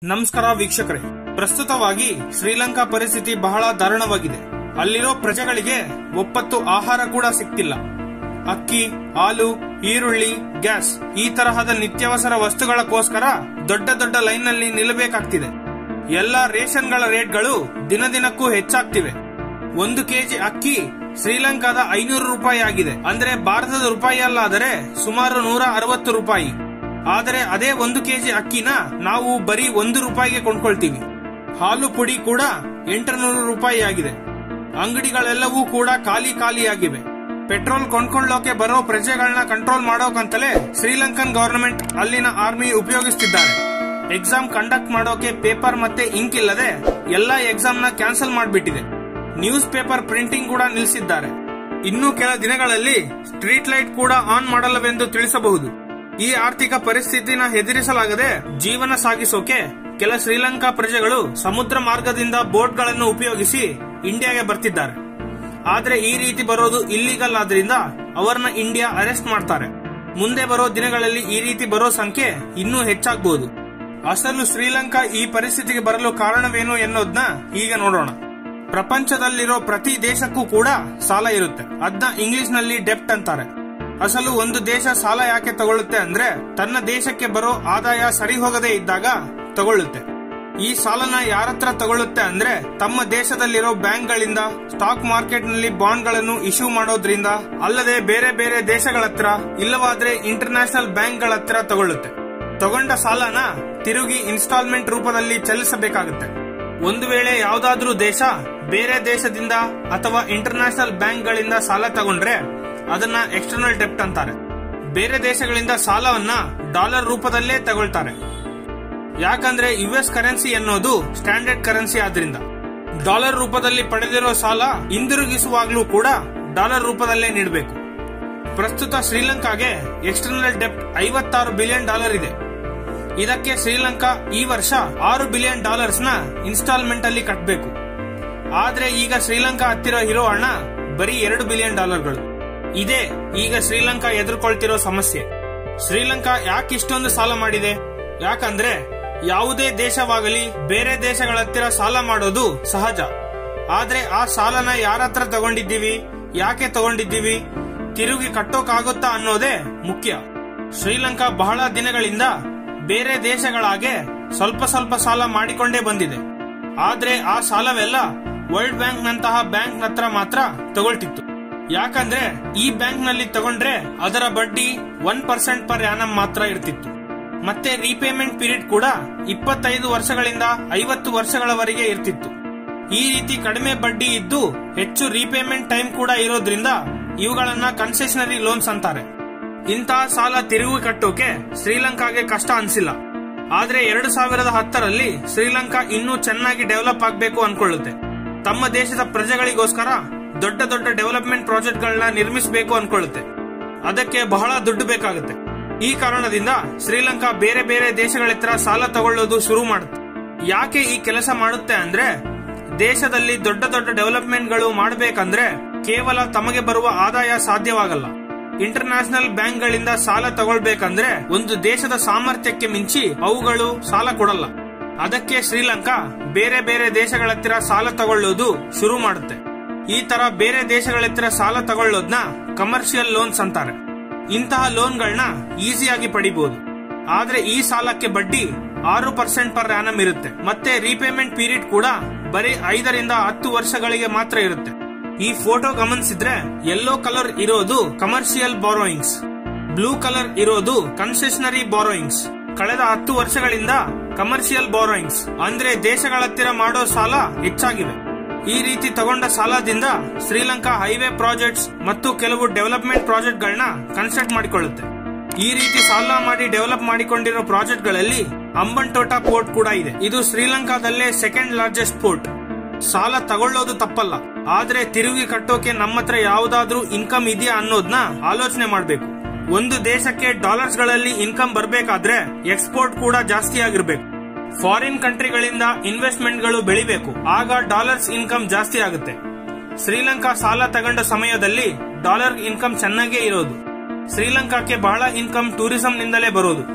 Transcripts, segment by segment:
ನಮಸ್ಕಾರ ವೀಕ್ಷಕರೇ ಪ್ರಸ್ತುತವಾಗಿ ಶ್ರೀಲಂಕಾ ಪರಿಸ್ಥಿತಿ ಬಹಳ ದಾರುಣವಾಗಿದೆ ಅಲ್ಲಿರೋ ಪ್ರಜೆಗಳಿಗೆ ಒಪ್ಪತ್ತು ಆಹಾರ ಕೂಡ ಸಿಗ್ತಿಲ್ಲ ಅಕ್ಕಿ ಹಾಲು ಈರುಳ್ಳಿ ಗ್ಯಾಸ್ ಈ ತರಹದ ನಿತ್ಯಾವಸರ ವಸ್ತುಗಳಕ್ಕೋಸ್ಕರ ದೊಡ್ಡ ದೊಡ್ಡ ಲೈನ್ನಲ್ಲಿ ನಿಲ್ಲಬೇಕಾಗ್ತಿದೆ ಎಲ್ಲಾ ರೇಷನ್ಗಳ ರೇಟ್ಗಳು ದಿನದಿನಕ್ಕೂ ಹೆಚ್ಚಾಗ್ತಿವೆ ಒಂದು ಕೆಜಿ ಅಕ್ಕಿ ಶ್ರೀಲಂಕಾದ ಐನೂರು ರೂಪಾಯಿ ಆಗಿದೆ ಅಂದ್ರೆ ಭಾರತದ ರೂಪಾಯಿ ಅಲ್ಲಾದರೆ ಸುಮಾರು ನೂರ ಅರವತ್ತು ರೂಪಾಯಿ ಆದರೆ ಅದೇ ಒಂದು ಕೆಜಿ ಅಕ್ಕಿನ ನಾವು ಬರೀ ಒಂದು ರೂಪಾಯಿಗೆ ಕೊಂಡ್ಕೊಳ್ತೀವಿ ಹಾಲು ಪುಡಿ ಕೂಡ ಎಂಟುನೂರು ರೂಪಾಯಿ ಆಗಿದೆ ಅಂಗಡಿಗಳೆಲ್ಲವೂ ಕೂಡ ಖಾಲಿ ಖಾಲಿಯಾಗಿವೆ ಪೆಟ್ರೋಲ್ ಕೊಂಡ್ಕೊಳ್ಳೋಕೆ ಬರೋ ಪ್ರಜೆಗಳನ್ನ ಕಂಟ್ರೋಲ್ ಮಾಡೋಕಂತಲೇ ಶ್ರೀಲಂಕನ್ ಗವರ್ನಮೆಂಟ್ ಅಲ್ಲಿನ ಆರ್ಮಿ ಉಪಯೋಗಿಸ್ತಿದ್ದಾರೆ ಎಕ್ಸಾಮ್ ಕಂಡಕ್ಟ್ ಮಾಡೋಕೆ ಪೇಪರ್ ಮತ್ತೆ ಇಂಕ್ ಇಲ್ಲದೆ ಎಲ್ಲಾ ಎಕ್ಸಾಮ್ ನ ಕ್ಯಾನ್ಸಲ್ ಮಾಡಿಬಿಟ್ಟಿದೆ ನ್ಯೂಸ್ ಪೇಪರ್ ಪ್ರಿಂಟಿಂಗ್ ಕೂಡ ನಿಲ್ಲಿಸಿದ್ದಾರೆ ಇನ್ನು ಕೆಲ ದಿನಗಳಲ್ಲಿ ಸ್ಟ್ರೀಟ್ ಲೈಟ್ ಕೂಡ ಆನ್ ಮಾಡಲ್ಲವೆಂದು ತಿಳಿಸಬಹುದು ಈ ಆರ್ಥಿಕ ಪರಿಸ್ಥಿತಿನ ಎದುರಿಸಲಾಗದೆ ಜೀವನ ಸಾಗಿಸೋಕೆ ಕೆಲ ಶ್ರೀಲಂಕಾ ಪ್ರಜೆಗಳು ಸಮುದ್ರ ಮಾರ್ಗದಿಂದ ಬೋಟ್ಗಳನ್ನು ಉಪಯೋಗಿಸಿ ಇಂಡಿಯಾಗೆ ಬರ್ತಿದ್ದಾರೆ ಆದ್ರೆ ಈ ರೀತಿ ಬರೋದು ಇಲ್ಲಿಗಲ್ ಆದ್ರಿಂದ ಅವರನ್ನ ಇಂಡಿಯಾ ಅರೆಸ್ಟ್ ಮಾಡ್ತಾರೆ ಮುಂದೆ ಬರೋ ದಿನಗಳಲ್ಲಿ ಈ ರೀತಿ ಬರೋ ಸಂಖ್ಯೆ ಇನ್ನೂ ಹೆಚ್ಚಾಗಬಹುದು ಅಸಲು ಶ್ರೀಲಂಕಾ ಈ ಪರಿಸ್ಥಿತಿಗೆ ಬರಲು ಕಾರಣವೇನು ಎನ್ನೋದನ್ನ ಈಗ ನೋಡೋಣ ಪ್ರಪಂಚದಲ್ಲಿರೋ ಪ್ರತಿ ದೇಶಕ್ಕೂ ಕೂಡ ಸಾಲ ಇರುತ್ತೆ ಅದನ್ನ ಇಂಗ್ಲಿಷ್ ನಲ್ಲಿ ಡೆಪ್ಟ್ ಅಂತಾರೆ ಅಸಲು ಒಂದು ದೇಶ ಸಾಲ ಯಾಕೆ ತಗೊಳ್ಳುತ್ತೆ ಅಂದ್ರೆ ತನ್ನ ದೇಶಕ್ಕೆ ಬರೋ ಆದಾಯ ಸರಿ ಹೋಗದೆ ಇದ್ದಾಗ ತಗೊಳ್ಳುತ್ತೆ ಈ ಸಾಲನ ಯಾರತ್ರ ತಗೊಳ್ಳುತ್ತೆ ಅಂದ್ರೆ ತಮ್ಮ ದೇಶದಲ್ಲಿರೋ ಬ್ಯಾಂಕ್ಗಳಿಂದ ಸ್ಟಾಕ್ ಮಾರ್ಕೆಟ್ ನಲ್ಲಿ ಬಾಂಡ್ ಗಳನ್ನು ಇಶ್ಯೂ ಮಾಡೋದ್ರಿಂದ ಅಲ್ಲದೆ ಬೇರೆ ಬೇರೆ ದೇಶಗಳ ಹತ್ರ ಇಲ್ಲವಾದ್ರೆ ಇಂಟರ್ನ್ಯಾಷನಲ್ ಬ್ಯಾಂಕ್ಗಳ ಹತ್ರ ತಗೊಳ್ಳುತ್ತೆ ತಗೊಂಡ ಸಾಲನ ತಿರುಗಿ ಇನ್ಸ್ಟಾಲ್ಮೆಂಟ್ ರೂಪದಲ್ಲಿ ಚೆಲ್ಲಿಸಬೇಕಾಗುತ್ತೆ ಒಂದು ವೇಳೆ ಯಾವ್ದಾದ್ರೂ ದೇಶ ಬೇರೆ ದೇಶದಿಂದ ಅಥವಾ ಇಂಟರ್ನ್ಯಾಷನಲ್ ಬ್ಯಾಂಕ್ಗಳಿಂದ ಸಾಲ ತಗೊಂಡ್ರೆ ಅದನ್ನ ಎಕ್ಸ್ಟರ್ನಲ್ ಡೆಪ್ಟ್ ಅಂತಾರೆ ಬೇರೆ ದೇಶಗಳಿಂದ ಸಾಲವನ್ನ ಡಾಲರ್ ರೂಪದಲ್ಲೇ ತಗೊಳ್ತಾರೆ ಯಾಕಂದ್ರೆ ಯುಎಸ್ ಕರೆನ್ಸಿ ಅನ್ನೋದು ಸ್ಟ್ಯಾಂಡರ್ಡ್ ಕರೆನ್ಸಿ ಆದ್ರಿಂದ ಡಾಲರ್ ರೂಪದಲ್ಲಿ ಪಡೆದಿರೋ ಸಾಲ ಹಿಂದಿರುಗಿಸುವಾಗ್ಲೂ ಕೂಡ ಡಾಲರ್ ರೂಪದಲ್ಲೇ ನೀಡಬೇಕು ಪ್ರಸ್ತುತ ಶ್ರೀಲಂಕಾಗೆ ಎಕ್ಸ್ಟರ್ನಲ್ ಡೆಪ್ಟ್ ಐವತ್ತಾರು ಬಿಲಿಯನ್ ಡಾಲರ್ ಇದೆ ಇದಕ್ಕೆ ಶ್ರೀಲಂಕಾ ಈ ವರ್ಷ ಆರು ಬಿಲಿಯನ್ ಡಾಲರ್ಸ್ ನ ಇನ್ಸ್ಟಾಲ್ಮೆಂಟ್ ಅಲ್ಲಿ ಕಟ್ಟಬೇಕು ಆದ್ರೆ ಈಗ ಶ್ರೀಲಂಕಾ ಹತ್ತಿರ ಇರೋ ಹಣ ಬರೀ ಎರಡು ಬಿಲಿಯನ್ ಡಾಲರ್ಗಳು ಇದೇ ಈಗ ಶ್ರೀಲಂಕಾ ಎದುರ್ಕೊಳ್ತಿರೋ ಸಮಸ್ಯೆ ಶ್ರೀಲಂಕಾ ಯಾಕೆ ಇಷ್ಟೊಂದು ಸಾಲ ಮಾಡಿದೆ ಯಾಕಂದ್ರೆ ಯಾವುದೇ ದೇಶವಾಗಲಿ ಬೇರೆ ದೇಶಗಳ ಹತ್ತಿರ ಸಾಲ ಮಾಡೋದು ಸಹಜ ಆದ್ರೆ ಆ ಸಾಲನ ಯಾರ ಹತ್ರ ತಗೊಂಡಿದ್ದೀವಿ ಯಾಕೆ ತಗೊಂಡಿದ್ದೀವಿ ತಿರುಗಿ ಕಟ್ಟೋಕಾಗುತ್ತಾ ಅನ್ನೋದೇ ಮುಖ್ಯ ಶ್ರೀಲಂಕಾ ಬಹಳ ದಿನಗಳಿಂದ ಬೇರೆ ದೇಶಗಳಾಗೆ ಸ್ವಲ್ಪ ಸ್ವಲ್ಪ ಸಾಲ ಮಾಡಿಕೊಂಡೇ ಬಂದಿದೆ ಆದ್ರೆ ಆ ಸಾಲವೆಲ್ಲ ವರ್ಲ್ಡ್ ಬ್ಯಾಂಕ್ ನಂತಹ ಬ್ಯಾಂಕ್ ಹತ್ರ ಮಾತ್ರ ತಗೊಳ್ತಿತ್ತು ಯಾಕಂದ್ರೆ ಈ ಬ್ಯಾಂಕ್ ನಲ್ಲಿ ತಗೊಂಡ್ರೆ ಅದರ ಬಡ್ಡಿ ಒನ್ ಪರ್ಸೆಂಟ್ ಪರ್ ಆನಮ್ ಮಾತ್ರ ಇರ್ತಿತ್ತು ಮತ್ತೆ ರೀಪೇಮೆಂಟ್ ಪೀರಿಯಡ್ ಕೂಡ ಇಪ್ಪತ್ತೈದು ವರ್ಷಗಳಿಂದ ಐವತ್ತು ವರ್ಷಗಳವರೆಗೆ ಇರ್ತಿತ್ತು ಈ ರೀತಿ ಕಡಿಮೆ ಬಡ್ಡಿ ಇದ್ದು ಹೆಚ್ಚು ರೀಪೇಮೆಂಟ್ ಟೈಮ್ ಕೂಡ ಇರೋದ್ರಿಂದ ಇವುಗಳನ್ನ ಕನ್ಸೆಷನರಿ ಲೋನ್ಸ್ ಅಂತಾರೆ ಇಂತಹ ಸಾಲ ತಿರುಗಿ ಕಟ್ಟೋಕೆ ಶ್ರೀಲಂಕಾಗೆ ಕಷ್ಟ ಅನ್ಸಿಲ್ಲ ಆದ್ರೆ ಎರಡು ಸಾವಿರದ ಹತ್ತರಲ್ಲಿ ಶ್ರೀಲಂಕಾ ಇನ್ನೂ ಚೆನ್ನಾಗಿ ಡೆವಲಪ್ ಆಗಬೇಕು ಅನ್ಕೊಳ್ಳುತ್ತೆ ತಮ್ಮ ದೇಶದ ಪ್ರಜೆಗಳಿಗೋಸ್ಕರ ದೊಡ್ಡ ದೊಡ್ಡ ಡೆವಲಪ್ಮೆಂಟ್ ಪ್ರಾಜೆಕ್ಟ್ ಗಳನ್ನ ನಿರ್ಮಿಸಬೇಕು ಅನ್ಕೊಳ್ಳುತ್ತೆ ಅದಕ್ಕೆ ಬಹಳ ದುಡ್ಡು ಬೇಕಾಗುತ್ತೆ ಈ ಕಾರಣದಿಂದ ಶ್ರೀಲಂಕಾ ಬೇರೆ ಬೇರೆ ದೇಶಗಳ ಹತ್ರ ಸಾಲ ತಗೊಳ್ಳೋದು ಶುರು ಮಾಡುತ್ತೆ ಯಾಕೆ ಈ ಕೆಲಸ ಮಾಡುತ್ತೆ ಅಂದ್ರೆ ದೇಶದಲ್ಲಿ ದೊಡ್ಡ ದೊಡ್ಡ ಡೆವಲಪ್ಮೆಂಟ್ಗಳು ಮಾಡಬೇಕಂದ್ರೆ ಕೇವಲ ತಮಗೆ ಬರುವ ಆದಾಯ ಸಾಧ್ಯವಾಗಲ್ಲ ಇಂಟರ್ನ್ಯಾಷನಲ್ ಬ್ಯಾಂಕ್ಗಳಿಂದ ಸಾಲ ತಗೊಳ್ಬೇಕಂದ್ರೆ ಒಂದು ದೇಶದ ಸಾಮರ್ಥ್ಯಕ್ಕೆ ಮಿಂಚಿ ಅವುಗಳು ಸಾಲ ಕೊಡಲ್ಲ ಅದಕ್ಕೆ ಶ್ರೀಲಂಕಾ ಬೇರೆ ಬೇರೆ ದೇಶಗಳ ಹತ್ತಿರ ಸಾಲ ತಗೊಳ್ಳೋದು ಶುರು ಮಾಡುತ್ತೆ ಈ ತರ ಬೇರೆ ದೇಶಗಳ ಹತ್ತಿರ ಸಾಲ ತಗೊಳ್ಳೋದ್ನ ಕಮರ್ಷಿಯಲ್ ಲೋನ್ಸ್ ಅಂತಾರೆ ಇಂತಹ ಲೋನ್ಗಳನ್ನ ಈಸಿಯಾಗಿ ಪಡಿಬಹುದು ಆದ್ರೆ ಈ ಸಾಲಕ್ಕೆ ಬಡ್ಡಿ ಆರು ಪರ್ಸೆಂಟ್ ಪರ್ ಆನಮ್ ಇರುತ್ತೆ ಮತ್ತೆ ರೀಪೇಮೆಂಟ್ ಪೀರಿಯಡ್ ಕೂಡ ಬರೀ ಐದರಿಂದ ಹತ್ತು ವರ್ಷಗಳಿಗೆ ಮಾತ್ರ ಇರುತ್ತೆ ಈ ಫೋಟೋ ಗಮನಿಸಿದ್ರೆ ಯೆಲ್ಲೋ ಕಲರ್ ಇರೋದು ಕಮರ್ಷಿಯಲ್ ಬಾರೋಯಿಂಗ್ಸ್ ಬ್ಲೂ ಕಲರ್ ಇರೋದು ಕನ್ಸೆಷನರಿ ಬಾರೋಯಿಂಗ್ಸ್ ಕಳೆದ ಹತ್ತು ವರ್ಷಗಳಿಂದ ಕಮರ್ಷಿಯಲ್ ಬಾರೋಯಿಂಗ್ಸ್ ಅಂದ್ರೆ ದೇಶಗಳ ಹತ್ತಿರ ಮಾಡೋ ಸಾಲ ಹೆಚ್ಚಾಗಿವೆ ಈ ರೀತಿ ತಗೊಂಡ ಸಾಲದಿಂದ ಶ್ರೀಲಂಕಾ ಹೈವೇ ಪ್ರಾಜೆಕ್ಟ್ಸ್ ಮತ್ತು ಕೆಲವು ಡೆವಲಪ್ಮೆಂಟ್ ಪ್ರಾಜೆಕ್ಟ್ ಗಳನ್ನ ಕನ್ಸ್ಟ್ರಕ್ಟ್ ಮಾಡಿಕೊಳ್ಳುತ್ತೆ ಈ ರೀತಿ ಸಾಲ ಮಾಡಿ ಡೆವಲಪ್ ಮಾಡಿಕೊಂಡಿರೋ ಪ್ರಾಜೆಕ್ಟ್ ಗಳಲ್ಲಿ ಅಂಬನ್ಟೋಟಾ ಪೋರ್ಟ್ ಕೂಡ ಇದೆ ಇದು ಶ್ರೀಲಂಕಾದಲ್ಲೇ ಸೆಕೆಂಡ್ ಲಾರ್ಜೆಸ್ಟ್ ಪೋರ್ಟ್ ಸಾಲ ತಗೊಳ್ಳೋದು ತಪ್ಪಲ್ಲ ಆದ್ರೆ ತಿರುಗಿ ಕಟ್ಟೋಕೆ ನಮ್ಮ ಹತ್ರ ಯಾವ್ದಾದ್ರೂ ಇನ್ಕಮ್ ಇದೆಯಾ ಅನ್ನೋದನ್ನ ಆಲೋಚನೆ ಮಾಡಬೇಕು ಒಂದು ದೇಶಕ್ಕೆ ಡಾಲರ್ಸ್ ಗಳಲ್ಲಿ ಇನ್ಕಮ್ ಬರಬೇಕಾದ್ರೆ ಎಕ್ಸ್ಪೋರ್ಟ್ ಕೂಡ ಜಾಸ್ತಿ ಆಗಿರ್ಬೇಕು ಫಾರಿನ್ ಕಂಟ್ರಿಗಳಿಂದ ಇನ್ವೆಸ್ಟ್ಮೆಂಟ್ ಗಳು ಬೆಳಿಬೇಕು ಆಗ ಡಾಲರ್ಸ್ ಇನ್ಕಮ್ ಜಾಸ್ತಿ ಆಗುತ್ತೆ ಶ್ರೀಲಂಕಾ ಸಾಲ ತಗೊಂಡ ಸಮಯದಲ್ಲಿ ಡಾಲರ್ ಇನ್ಕಮ್ ಚೆನ್ನಾಗೇ ಇರೋದು ಶ್ರೀಲಂಕಾಕ್ಕೆ ಬಹಳ ಇನ್ಕಮ್ ಟೂರಿಸಂ ನಿಂದಲೇ ಬರೋದು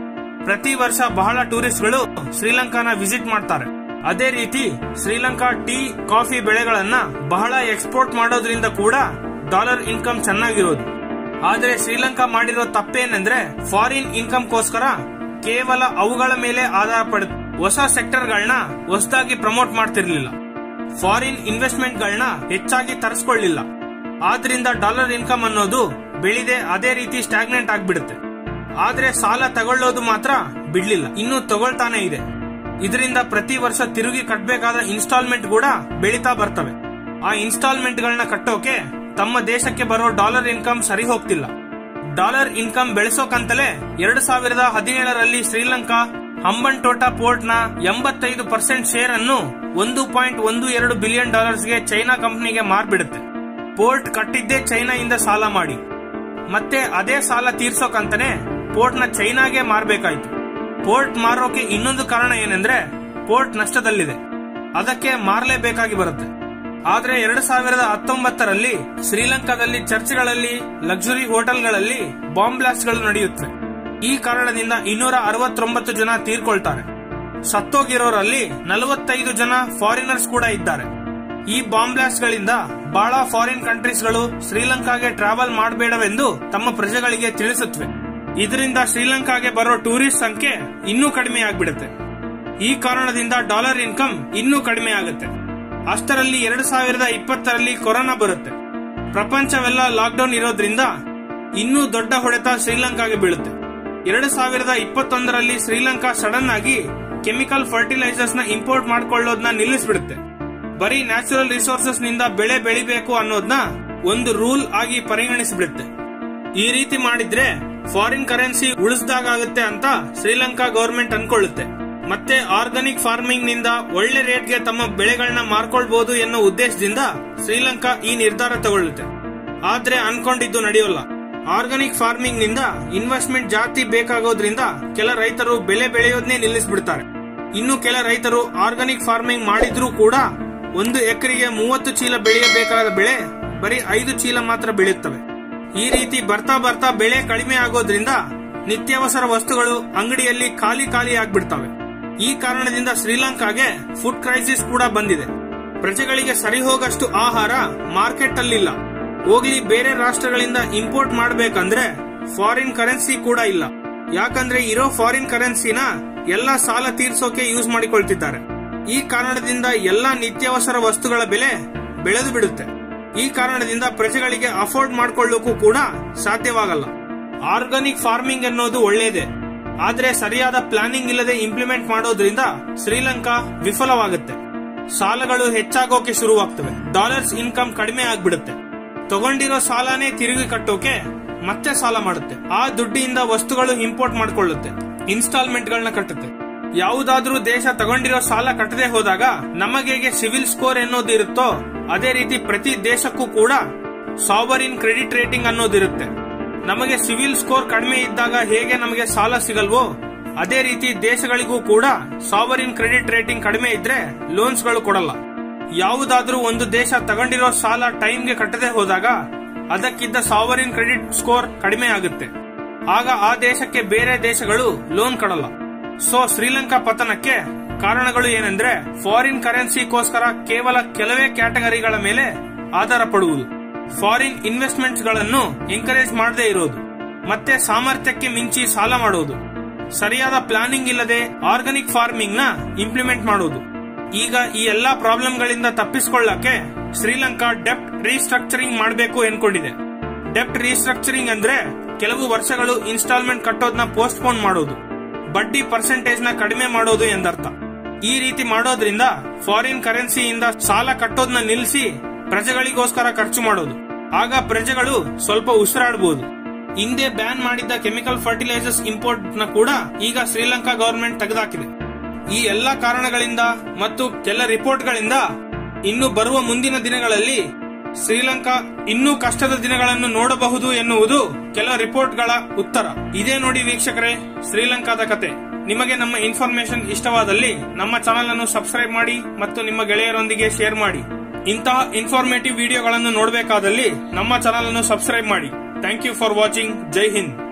ಪ್ರತಿ ವರ್ಷ ಬಹಳ ಟೂರಿಸ್ಟ್ಗಳು ಶ್ರೀಲಂಕಾನ ವಿಸಿಟ್ ಮಾಡ್ತಾರೆ ಅದೇ ರೀತಿ ಶ್ರೀಲಂಕಾ ಟೀ ಕಾಫಿ ಬೆಳೆಗಳನ್ನ ಬಹಳ ಎಕ್ಸ್ಪೋರ್ಟ್ ಮಾಡೋದ್ರಿಂದ ಕೂಡ ಡಾಲರ್ ಇನ್ಕಮ್ ಚೆನ್ನಾಗಿರೋದು ಆದ್ರೆ ಶ್ರೀಲಂಕಾ ಮಾಡಿರೋ ತಪ್ಪೇನೆಂದ್ರೆ ಫಾರಿನ್ ಇನ್ಕಮ್ಗೋಸ್ಕರ ಕೇವಲ ಅವುಗಳ ಮೇಲೆ ಆಧಾರ ಪಡ ಹೊಸ ಸೆಕ್ಟರ್ಗಳನ್ನ ಹೊಸದಾಗಿ ಪ್ರಮೋಟ್ ಮಾಡ್ತಿರ್ಲಿಲ್ಲ ಫಾರಿನ್ ಇನ್ವೆಸ್ಟ್ಮೆಂಟ್ ಗಳನ್ನ ಹೆಚ್ಚಾಗಿ ತರಿಸ್ಕೊಳ್ಳಿಲ್ಲ ಆದ್ರಿಂದ ಡಾಲರ್ ಇನ್ಕಮ್ ಅನ್ನೋದು ಬೆಳಿದೆ ಅದೇ ರೀತಿ ಸ್ಟಾಗ್ನೆಂಟ್ ಆಗ್ಬಿಡುತ್ತೆ ಆದ್ರೆ ಸಾಲ ತಗೊಳ್ಳೋದು ಮಾತ್ರ ಬಿಡ್ಲಿಲ್ಲ ಇನ್ನು ತಗೊಳ್ತಾನೆ ಇದೆ ಇದರಿಂದ ಪ್ರತಿ ವರ್ಷ ತಿರುಗಿ ಕಟ್ಟಬೇಕಾದ ಇನ್ಸ್ಟಾಲ್ಮೆಂಟ್ ಕೂಡ ಬೆಳೀತಾ ಬರ್ತವೆ ಆ ಇನ್ಸ್ಟಾಲ್ಮೆಂಟ್ ಗಳನ್ನ ಕಟ್ಟೋಕೆ ತಮ್ಮ ದೇಶಕ್ಕೆ ಬರೋ ಡಾಲರ್ ಇನ್ಕಮ್ ಸರಿ ಹೋಗ್ತಿಲ್ಲ ಡಾಲರ್ ಇನ್ಕಮ್ ಬೆಳೆಸೋಕಂತಲೇ ಎರಡ್ ಸಾವಿರದ ಹದಿನೇಳರಲ್ಲಿ ಶ್ರೀಲಂಕಾ ಹಂಬನ್ಟೋಟಾ ಪೋರ್ಟ್ ನ ಎಂಬತ್ತೈದು ಪರ್ಸೆಂಟ್ ಶೇರ್ ಅನ್ನು ಒಂದು ಪಾಯಿಂಟ್ ಒಂದು ಎರಡು ಬಿಲಿಯನ್ ಡಾಲರ್ಸ್ಗೆ ಚೈನಾ ಕಂಪನಿಗೆ ಮಾರ್ಬಿಡುತ್ತೆ ಪೋರ್ಟ್ ಕಟ್ಟಿದ್ದೇ ಚೈನಾಯಿಂದ ಸಾಲ ಮಾಡಿ ಮತ್ತೆ ಅದೇ ಸಾಲ ತೀರ್ಸೋಕಂತಾನೆ ಪೋರ್ಟ್ ನ ಚೈನಾಗೆ ಮಾರ್ಬೇಕಾಯ್ತು ಪೋರ್ಟ್ ಮಾರೋಕೆ ಇನ್ನೊಂದು ಕಾರಣ ಏನಂದ್ರೆ ಪೋರ್ಟ್ ನಷ್ಟದಲ್ಲಿದೆ ಅದಕ್ಕೆ ಮಾರಲೇಬೇಕಾಗಿ ಬರುತ್ತೆ ಆದ್ರೆ ಎರಡ್ ಸಾವಿರದ ಹತ್ತೊಂಬತ್ತರಲ್ಲಿ ಶ್ರೀಲಂಕಾದಲ್ಲಿ ಚರ್ಚ್ಗಳಲ್ಲಿ ಲಕ್ಸುರಿ ಹೋಟೆಲ್ಗಳಲ್ಲಿ ಬಾಂಬ್ ಬ್ಲಾಸ್ಟ್ಗಳು ನಡೆಯುತ್ತವೆ ಈ ಕಾರಣದಿಂದ ಇನ್ನೂರ ಅರವತ್ತೊಂಬತ್ತು ಜನ ತೀರ್ಕೊಳ್ತಾರೆ ಸತ್ತೋಗಿರೋರಲ್ಲಿ ನಲವತ್ತೈದು ಜನ ಫಾರಿನರ್ಸ್ ಕೂಡ ಇದ್ದಾರೆ ಈ ಬಾಂಬ್ ಬ್ಲಾಸ್ಟ್ ಗಳಿಂದ ಬಹಳ ಫಾರಿನ್ ಕಂಟ್ರೀಸ್ಗಳು ಶ್ರೀಲಂಕಾಗೆ ಟ್ರಾವೆಲ್ ಮಾಡಬೇಡವೆಂದು ತಮ್ಮ ಪ್ರಜೆಗಳಿಗೆ ತಿಳಿಸುತ್ತವೆ ಇದರಿಂದ ಶ್ರೀಲಂಕಾಗೆ ಬರೋ ಟೂರಿಸ್ಟ್ ಸಂಖ್ಯೆ ಇನ್ನೂ ಕಡಿಮೆ ಆಗ್ಬಿಡುತ್ತೆ ಈ ಕಾರಣದಿಂದ ಡಾಲರ್ ಇನ್ಕಮ್ ಇನ್ನೂ ಕಡಿಮೆ ಆಗುತ್ತೆ ಅಷ್ಟರಲ್ಲಿ ಎರಡು ಸಾವಿರದ ಇಪ್ಪತ್ತರಲ್ಲಿ ಕೊರೋನಾ ಬರುತ್ತೆ ಪ್ರಪಂಚವೆಲ್ಲ ಲಾಕ್ಡೌನ್ ಇರೋದ್ರಿಂದ ಇನ್ನೂ ದೊಡ್ಡ ಹೊಡೆತ ಶ್ರೀಲಂಕಾಗೆ ಬೀಳುತ್ತೆ ಎರಡು ಸಾವಿರದ ಇಪ್ಪತ್ತೊಂದರಲ್ಲಿ ಶ್ರೀಲಂಕಾ ಸಡನ್ ಆಗಿ ಕೆಮಿಕಲ್ ಫರ್ಟಿಲೈಸರ್ಸ್ ನ ಇಂಪೋರ್ಟ್ ಮಾಡ್ಕೊಳ್ಳೋದನ್ನ ನಿಲ್ಲಿಸ್ಬಿಡುತ್ತೆ ಬರೀ ನ್ಯಾಚುರಲ್ ರಿಸೋರ್ಸಸ್ ನಿಂದ ಬೆಳೆ ಬೆಳಿಬೇಕು ಅನ್ನೋದನ್ನ ಒಂದು ರೂಲ್ ಆಗಿ ಪರಿಗಣಿಸಿಬಿಡುತ್ತೆ ಈ ರೀತಿ ಮಾಡಿದ್ರೆ ಫಾರಿನ್ ಕರೆನ್ಸಿ ಉಳಿಸ್ದಾಗುತ್ತೆ ಅಂತ ಶ್ರೀಲಂಕಾ ಗವರ್ಮೆಂಟ್ ಅನ್ಕೊಳ್ಳುತ್ತೆ ಮತ್ತೆ ಆರ್ಗಾನಿಕ್ ಫಾರ್ಮಿಂಗ್ ನಿಂದ ಒಳ್ಳೆ ರೇಟ್ಗೆ ತಮ್ಮ ಬೆಳೆಗಳನ್ನ ಮಾರ್ಕೊಳ್ಬಹುದು ಎನ್ನೋ ಉದ್ದೇಶದಿಂದ ಶ್ರೀಲಂಕಾ ಈ ನಿರ್ಧಾರ ತಗೊಳ್ಳುತ್ತೆ ಆದ್ರೆ ಅನ್ಕೊಂಡಿದ್ದು ನಡೆಯೋಲ್ಲ ಆರ್ಗಾನಿಕ್ ಫಾರ್ಮಿಂಗ್ ನಿಂದ ಇನ್ವೆಸ್ಟ್ಮೆಂಟ್ ಜಾಸ್ತಿ ಬೇಕಾಗೋದ್ರಿಂದ ಕೆಲ ರೈತರು ಬೆಳೆ ಬೆಳೆಯೋದನ್ನೇ ನಿಲ್ಲಿಸ್ಬಿಡ್ತಾರೆ ಇನ್ನು ಕೆಲ ರೈತರು ಆರ್ಗಾನಿಕ್ ಫಾರ್ಮಿಂಗ್ ಮಾಡಿದ್ರೂ ಕೂಡ ಒಂದು ಎಕರೆಗೆ ಮೂವತ್ತು ಚೀಲ ಬೆಳೆಯಬೇಕಾದ ಬೆಳೆ ಬರೀ ಐದು ಚೀಲ ಮಾತ್ರ ಬೆಳೆಯುತ್ತವೆ ಈ ರೀತಿ ಬರ್ತಾ ಬರ್ತಾ ಬೆಳೆ ಕಡಿಮೆ ಆಗೋದ್ರಿಂದ ನಿತ್ಯಾವಸರ ವಸ್ತುಗಳು ಅಂಗಡಿಯಲ್ಲಿ ಖಾಲಿ ಖಾಲಿ ಆಗ್ಬಿಡ್ತವೆ ಈ ಕಾರಣದಿಂದ ಶ್ರೀಲಂಕಾಗೆ ಫುಡ್ ಕ್ರೈಸಿಸ್ ಕೂಡ ಬಂದಿದೆ ಪ್ರಜೆಗಳಿಗೆ ಸರಿ ಹೋಗಷ್ಟು ಆಹಾರ ಮಾರ್ಕೆಟ್ ಅಲ್ಲಿಲ್ಲ ಹೋಗ್ಲಿ ಬೇರೆ ರಾಷ್ಟ್ರಗಳಿಂದ ಇಂಪೋರ್ಟ್ ಮಾಡಬೇಕಂದ್ರೆ ಫಾರಿನ್ ಕರೆನ್ಸಿ ಕೂಡ ಇಲ್ಲ ಯಾಕಂದ್ರೆ ಇರೋ ಫಾರಿನ್ ಕರೆನ್ಸಿನ ಎಲ್ಲಾ ಸಾಲ ತೀರ್ಸೋಕೆ ಯೂಸ್ ಮಾಡಿಕೊಳ್ತಿದ್ದಾರೆ ಈ ಕಾರಣದಿಂದ ಎಲ್ಲಾ ನಿತ್ಯಾವಸರ ವಸ್ತುಗಳ ಬೆಲೆ ಬೆಳೆದು ಬಿಡುತ್ತೆ ಈ ಕಾರಣದಿಂದ ಪ್ರಜೆಗಳಿಗೆ ಅಫೋರ್ಡ್ ಮಾಡ್ಕೊಳ್ಳೋಕು ಕೂಡ ಸಾಧ್ಯವಾಗಲ್ಲ ಆರ್ಗಾನಿಕ್ ಫಾರ್ಮಿಂಗ್ ಅನ್ನೋದು ಒಳ್ಳೇದೇ ಆದ್ರೆ ಸರಿಯಾದ ಪ್ಲಾನಿಂಗ್ ಇಲ್ಲದೆ ಇಂಪ್ಲಿಮೆಂಟ್ ಮಾಡೋದ್ರಿಂದ ಶ್ರೀಲಂಕಾ ವಿಫಲವಾಗುತ್ತೆ ಸಾಲಗಳು ಹೆಚ್ಚಾಗೋಕೆ ಶುರುವಾಗ್ತವೆ ಡಾಲರ್ಸ್ ಇನ್ಕಮ್ ಕಡಿಮೆ ಆಗ್ಬಿಡುತ್ತೆ ತಗೊಂಡಿರೋ ಸಾಲನೇ ತಿರುಗಿ ಕಟ್ಟೋಕೆ ಮತ್ತೆ ಸಾಲ ಮಾಡುತ್ತೆ ಆ ದುಡ್ಡಿಂದ ವಸ್ತುಗಳು ಇಂಪೋರ್ಟ್ ಮಾಡ್ಕೊಳ್ಳುತ್ತೆ ಇನ್ಸ್ಟಾಲ್ಮೆಂಟ್ ಗಳನ್ನ ಕಟ್ಟುತ್ತೆ ಯಾವುದಾದ್ರೂ ದೇಶ ತಗೊಂಡಿರೋ ಸಾಲ ಕಟ್ಟದೆ ಹೋದಾಗ ನಮಗೆ ಸಿವಿಲ್ ಸ್ಕೋರ್ ಎನ್ನೋದು ಇರುತ್ತೋ ಅದೇ ರೀತಿ ಪ್ರತಿ ದೇಶಕ್ಕೂ ಕೂಡ ಸಾವರಿನ್ ಕ್ರೆಡಿಟ್ ರೇಟಿಂಗ್ ಅನ್ನೋದಿರುತ್ತೆ ನಮಗೆ ಸಿವಿಲ್ ಸ್ಕೋರ್ ಕಡಿಮೆ ಇದ್ದಾಗ ಹೇಗೆ ನಮಗೆ ಸಾಲ ಸಿಗಲ್ವೋ ಅದೇ ರೀತಿ ದೇಶಗಳಿಗೂ ಕೂಡ ಸಾವರಿನ್ ಕ್ರೆಡಿಟ್ ರೇಟಿಂಗ್ ಕಡಿಮೆ ಇದ್ರೆ ಲೋನ್ಸ್ ಗಳು ಕೊಡಲ್ಲ ಯಾವುದಾದ್ರೂ ಒಂದು ದೇಶ ತಗೊಂಡಿರೋ ಸಾಲ ಟೈಮ್ಗೆ ಕಟ್ಟದೆ ಹೋದಾಗ ಅದಕ್ಕಿದ್ದ ಸಾವರಿನ್ ಕ್ರೆಡಿಟ್ ಸ್ಕೋರ್ ಕಡಿಮೆ ಆಗುತ್ತೆ ಆಗ ಆ ದೇಶಕ್ಕೆ ಬೇರೆ ದೇಶಗಳು ಲೋನ್ ಕೊಡಲ್ಲ ಸೊ ಶ್ರೀಲಂಕಾ ಪತನಕ್ಕೆ ಕಾರಣಗಳು ಏನಂದ್ರೆ ಫಾರಿನ್ ಕರೆನ್ಸಿಗೋಸ್ಕರ ಕೇವಲ ಕೆಲವೇ ಕ್ಯಾಟಗರಿಗಳ ಮೇಲೆ ಆಧಾರ ಪಡುವುದು ಫಾರಿನ್ ಇನ್ವೆಸ್ಟ್ಮೆಂಟ್ಸ್ ಗಳನ್ನು ಎಂಕರೇಜ್ ಮಾಡದೇ ಇರೋದು ಮತ್ತೆ ಸಾಮರ್ಥ್ಯಕ್ಕೆ ಮಿಂಚಿ ಸಾಲ ಮಾಡೋದು ಸರಿಯಾದ ಪ್ಲಾನಿಂಗ್ ಇಲ್ಲದೆ ಆರ್ಗಾನಿಕ್ ಫಾರ್ಮಿಂಗ್ ನ ಇಂಪ್ಲಿಮೆಂಟ್ ಮಾಡೋದು ಈಗ ಈ ಎಲ್ಲಾ ಪ್ರಾಬ್ಲಮ್ ಗಳಿಂದ ತಪ್ಪಿಸಿಕೊಳ್ಳಕ್ಕೆ ಶ್ರೀಲಂಕಾ ಡೆಪ್ಟ್ ರೀಸ್ಟ್ರಕ್ಚರಿಂಗ್ ಮಾಡಬೇಕು ಎನ್ಕೊಂಡಿದೆ ಡೆಪ್ಟ್ ರೀಸ್ಟ್ರಕ್ಚರಿಂಗ್ ಅಂದ್ರೆ ಕೆಲವು ವರ್ಷಗಳು ಇನ್ಸ್ಟಾಲ್ಮೆಂಟ್ ಕಟ್ಟೋದನ್ನ ಪೋಸ್ಟ್ ಪೋನ್ ಮಾಡೋದು ಬಡ್ಡಿ ಪರ್ಸೆಂಟೇಜ್ ನ ಕಡಿಮೆ ಮಾಡೋದು ಎಂದರ್ಥ ಈ ರೀತಿ ಮಾಡೋದ್ರಿಂದ ಫಾರಿನ್ ಕರೆನ್ಸಿಯಿಂದ ಸಾಲ ಕಟ್ಟೋದನ್ನ ನಿಲ್ಲಿಸಿ ಪ್ರಜೆಗಳಿಗೋಸ್ಕರ ಖರ್ಚು ಮಾಡೋದು ಆಗ ಪ್ರಜೆಗಳು ಸ್ವಲ್ಪ ಉಸಿರಾಡಬಹುದು ಹಿಂದೆ ಬ್ಯಾನ್ ಮಾಡಿದ್ದ ಕೆಮಿಕಲ್ ಫರ್ಟಿಲೈಸರ್ಸ್ ಇಂಪೋರ್ಟ್ ನ ಕೂಡ ಈಗ ಶ್ರೀಲಂಕಾ ಗವರ್ಮೆಂಟ್ ತೆಗೆದುಹಾಕಿದೆ ಈ ಎಲ್ಲಾ ಕಾರಣಗಳಿಂದ ಮತ್ತು ಕೆಲ ರಿಪೋರ್ಟ್ಗಳಿಂದ ಇನ್ನು ಬರುವ ಮುಂದಿನ ದಿನಗಳಲ್ಲಿ ಶ್ರೀಲಂಕಾ ಇನ್ನೂ ಕಷ್ಟದ ದಿನಗಳನ್ನು ನೋಡಬಹುದು ಎನ್ನುವುದು ಕೆಲ ರಿಪೋರ್ಟ್ಗಳ ಉತ್ತರ ಇದೇ ನೋಡಿ ವೀಕ್ಷಕರೇ ಶ್ರೀಲಂಕಾದ ಕತೆ ನಿಮಗೆ ನಮ್ಮ ಇನ್ಫಾರ್ಮೇಶನ್ ಇಷ್ಟವಾದಲ್ಲಿ ನಮ್ಮ ಚಾನೆಲ್ ಅನ್ನು ಸಬ್ಸ್ಕ್ರೈಬ್ ಮಾಡಿ ಮತ್ತು ನಿಮ್ಮ ಗೆಳೆಯರೊಂದಿಗೆ ಶೇರ್ ಮಾಡಿ ಇಂತಹ ಇನ್ಫಾರ್ಮೇಟಿವ್ ವಿಡಿಯೋಗಳನ್ನು ನೋಡಬೇಕಾದಲ್ಲಿ ನಮ್ಮ ಚಾನೆಲ್ ಅನ್ನು ಸಬ್ಸ್ಕ್ರೈಬ್ ಮಾಡಿ ಥ್ಯಾಂಕ್ ಯು ಫಾರ್ ವಾಚಿಂಗ್ ಜೈ ಹಿಂದ್